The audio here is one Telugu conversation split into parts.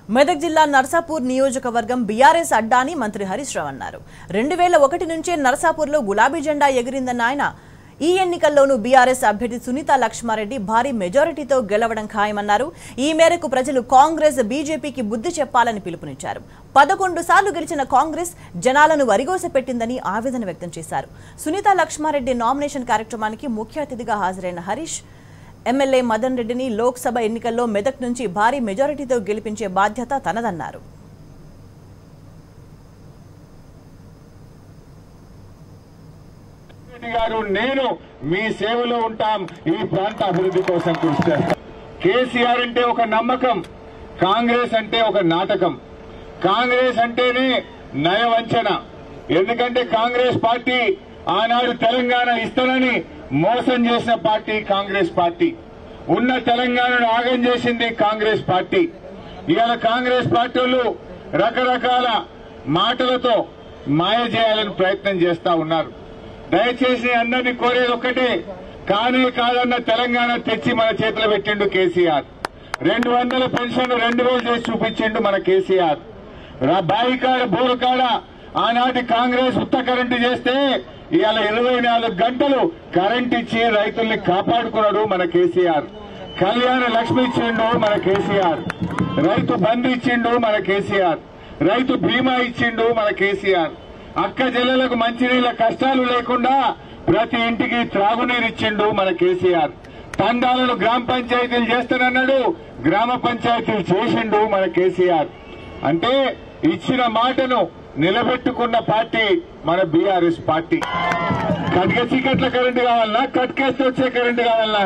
మెదక్ జిల్లా నర్సాపూర్ నియోజకవర్గం బీఆర్ఎస్ అడ్డాని మంత్రి హరీష్ రావు అన్నారు రెండు వేల ఒకటి నుంచే నర్సాపూర్లో గులాబీ జెండా ఎగిరిందన్న ఆయన ఈ ఎన్నికల్లోనూ బీఆర్ఎస్ అభ్యర్థి సునీత లక్ష్మారెడ్డి భారీ మెజారిటీతో గెలవడం ఖాయమన్నారు ఈ మేరకు ప్రజలు కాంగ్రెస్ బీజేపీకి బుద్ధి చెప్పాలని పిలుపునిచ్చారు పదకొండు సార్లు గెలిచిన కాంగ్రెస్ జనాలను వరిగోస పెట్టిందని ఆవేదన వ్యక్తం చేశారు సునీత లక్ష్మారెడ్డి నామినేషన్ కార్యక్రమానికి ముఖ్య అతిథిగా హాజరైన హరీష్ ఎమ్మెల్యే మదన్ రెడ్డిని లోక్సభ ఎన్నికల్లో మెదక్ నుంచి భారీ మెజారిటీతో గెలిపించే బాధ్యత తనదన్నారు రెడ్డి గారు నేను మీ సేవలో ఉంటాం ఈ ప్రాంత అభివృద్ధి కోసం కృషి చేస్తాం కేసీఆర్ అంటే ఒక నమ్మకం కాంగ్రెస్ అంటే ఒక నాటకం కాంగ్రెస్ అంటేనే నయవంచన ఎందుకంటే కాంగ్రెస్ పార్టీ ఆనాడు తెలంగాణ ఇస్తానని మోసం చేసిన పార్టీ కాంగ్రెస్ పార్టీ ఉన్న తెలంగాణను ఆగం చేసింది కాంగ్రెస్ పార్టీ ఇవాళ కాంగ్రెస్ పార్టీ వాళ్ళు రకరకాల మాటలతో మాయ చేయాలని ప్రయత్నం చేస్తా ఉన్నారు దయచేసి అందరినీ కోరేది ఒక్కటే కానే కాదన్న తెలంగాణ తెచ్చి మన చేతిలో పెట్టిండు కేసీఆర్ రెండు వందల పెన్షన్ రెండు వేలు చేసి చూపించిండు మన కేసీఆర్ రా- బాయికాడ బోరుకాడ ఆనాటి కాంగ్రెస్ ఉత్త కరెంటు చేస్తే ఇవాళ ఇరవై నాలుగు గంటలు కరెంట్ ఇచ్చి రైతుల్ని కాపాడుకున్నాడు మన కేసీఆర్ కళ్యాణ లక్ష్మి ఇచ్చిండు మన కేసీఆర్ రైతు బంధు ఇచ్చిండు మన కేసీఆర్ రైతు బీమా ఇచ్చిండు మన కేసీఆర్ అక్క జిల్లలకు మంచినీళ్ళ కష్టాలు లేకుండా ప్రతి ఇంటికి త్రాగునీరు ఇచ్చిండు మన కేసీఆర్ తండాలను గ్రామ పంచాయతీలు చేస్తానన్నాడు గ్రామ పంచాయతీలు చేసిండు మన కేసీఆర్ అంటే ఇచ్చిన మాటను నిలబెట్టుకున్న పార్టీ మన బీఆర్ఎస్ పార్టీ కట్క చీకట్ల కరెంటు కావాలన్నా కట్కేస్తే వచ్చే కరెంటు కావాలన్నా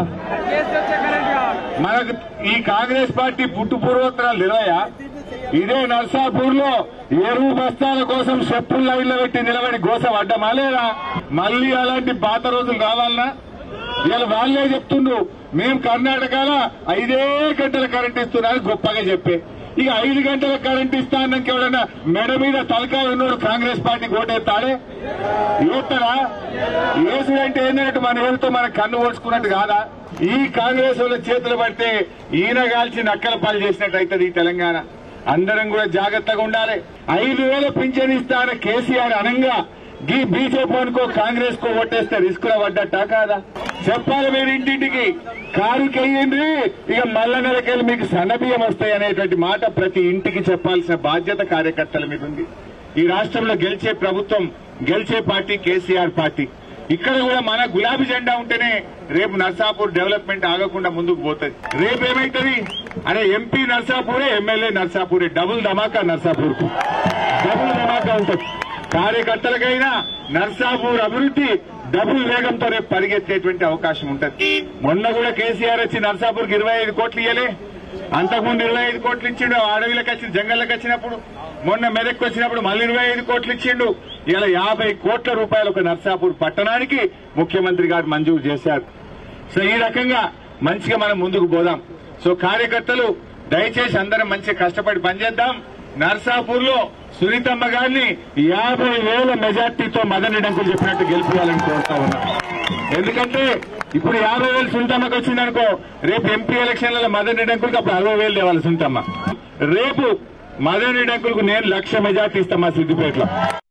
మనకు ఈ కాంగ్రెస్ పార్టీ పుట్టు పూర్వోత్తరాలు నిలవయా ఇదే నర్సాపూర్ లో ఎరువు బస్తాల కోసం చెప్పులు లైన్లో పెట్టి నిలబడి గోస పడ్డమా లేదా మళ్ళీ అలాంటి పాత రోజులు రావాలనా ఇవాళ వాళ్ళే చెప్తుండ్రు మేము కర్ణాటకలో ఐదే గంటల కరెంట్ ఇస్తున్నారు గొప్పగా చెప్పే ఇక ఐదు గంటల కరెంట్ ఇస్తా అన్నాక ఎవడన్నా మెడ మీద తలకాయ ఉన్నాడు కాంగ్రెస్ పార్టీ ఓటేస్తాడే ఏస్తారా ఏసుడంటే ఏంటంటే మన ఏళ్ళతో మన కన్ను ఓడ్చుకున్నట్టు కాదా ఈ కాంగ్రెస్ వాళ్ళ చేతులు పడితే ఈయన కాల్చి నక్కల పాలు చేసినట్టు అవుతుంది ఈ తెలంగాణ అందరం కూడా జాగ్రత్తగా ఉండాలి ఐదు వేల పింఛన్ ఇస్తాన కేసీఆర్ అనంగా గీ బీజేపీ అనుకో కాంగ్రెస్ కో ఓటేస్తే రిస్క్ లో పడ్డట్టా కాదా చెప్పాలి మీరు ఇంటింటికి కారుకి అయ్యింది ఇక మల్ల నెలకెళ్ళి మీకు సన్నబియ్యం వస్తాయి అనేటువంటి మాట ప్రతి ఇంటికి చెప్పాల్సిన బాధ్యత కార్యకర్తల మీద ఉంది ఈ రాష్ట్రంలో గెలిచే ప్రభుత్వం గెలిచే పార్టీ కేసీఆర్ పార్టీ ఇక్కడ కూడా మన గులాబీ జెండా ఉంటేనే రేపు నర్సాపూర్ డెవలప్మెంట్ ఆగకుండా ముందుకు పోతుంది రేపు ఏమైతుంది అనే ఎంపీ నర్సాపూరే ఎమ్మెల్యే నర్సాపూరే డబుల్ ధమాకా నర్సాపూర్ కు డబుల్ ధమాకా ఉంటుంది కార్యకర్తలకైనా నర్సాపూర్ అభివృద్ధి డబుల్ వేగంతో రేపు పరిగెత్తేటువంటి అవకాశం ఉంటుంది మొన్న కూడా కేసీఆర్ వచ్చి నర్సాపూర్కి ఇరవై ఐదు కోట్లు ఇయ్యలే అంతకుముందు ఇరవై ఐదు కోట్లు ఇచ్చిండు అడవిలకు వచ్చిన జంగల్లోకి వచ్చినప్పుడు మొన్న మెదక్కి వచ్చినప్పుడు మళ్ళీ ఇరవై ఐదు కోట్లు ఇచ్చిండు ఇలా యాభై కోట్ల రూపాయలు ఒక నర్సాపూర్ పట్టణానికి ముఖ్యమంత్రి గారు మంజూరు చేశారు సో ఈ రకంగా మంచిగా మనం ముందుకు పోదాం సో కార్యకర్తలు దయచేసి అందరం మంచిగా కష్టపడి పనిచేద్దాం నర్సాపూర్ లో సునీతమ్మ గారిని యాభై వేల మెజార్టీతో మదన్ డంకులు చెప్పినట్టు గెలిపించాలని కోరుతా ఉన్నా ఎందుకంటే ఇప్పుడు యాభై వేలు సునీతమ్మకి వచ్చిందనుకో రేపు ఎంపీ ఎలక్షన్లలో మదన్ డంకులకు అప్పుడు అరవై వేలు తేవాలి సునీతమ్మ రేపు మదన్ డంకులకు నేను లక్ష మెజార్టీ ఇస్తామా సిద్దిపేటలో